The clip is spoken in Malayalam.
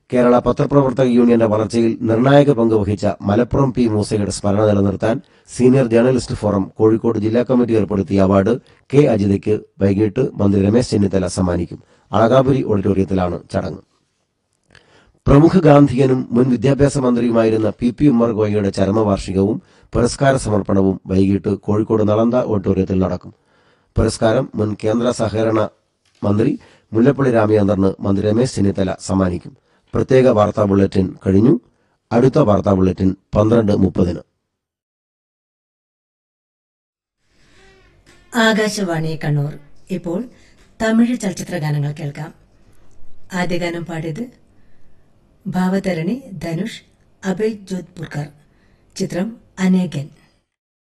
കേരള പത്രപ്രവർത്തക യൂണിയന്റെ വളർച്ചയിൽ നിർണായക പങ്ക് വഹിച്ച മലപ്പുറം പി മൂസയുടെ സ്മരണ നിലനിർത്താൻ സീനിയർ ജേർണലിസ്റ്റ് ഫോറം കോഴിക്കോട് ജില്ലാ കമ്മിറ്റി ഏർപ്പെടുത്തിയ അവാർഡ് കെ അജിതയ്ക്ക് വൈകിട്ട് മന്ത്രി രമേശ് ചെന്നിത്തല സമ്മാനിക്കും അളകാപുരി ഓഡിറ്റോറിയത്തിലാണ് ചടങ്ങ് പ്രമുഖ ഗാന്ധിയനും മുൻ വിദ്യാഭ്യാസ മന്ത്രിയുമായിരുന്ന പി പി ഉമ്മർ ഗോയയുടെ ചരമവാർഷികവും പുരസ്കാര സമർപ്പണവും വൈകിട്ട് കോഴിക്കോട് നളന്ത ഓഡിറ്റോറിയത്തിൽ നടക്കും പുരസ്കാരം മുൻ കേന്ദ്ര സഹകരണ മന്ത്രി മുല്ലപ്പള്ളി രാമചന്ദ്രന് മന്ത്രി രമേശ് ചെന്നിത്തല സമ്മാനിക്കും പ്രത്യേക വാർത്താ ബുള്ളറ്റിൻ കഴിഞ്ഞു അടുത്ത വാർത്താ ബുള്ളറ്റിൻ പന്ത്രണ്ട് മുപ്പതിന് ആകാശവാണി കണ്ണൂർ ഇപ്പോൾ തമിഴ് ചലച്ചിത്ര ഗാനങ്ങൾ കേൾക്കാം ആദ്യ ഗാനം പാടിയത് ഭാവതരണി ധനുഷ് അഭയ് ജോധ്പുർക്കർ ചിത്രം അനേകൻ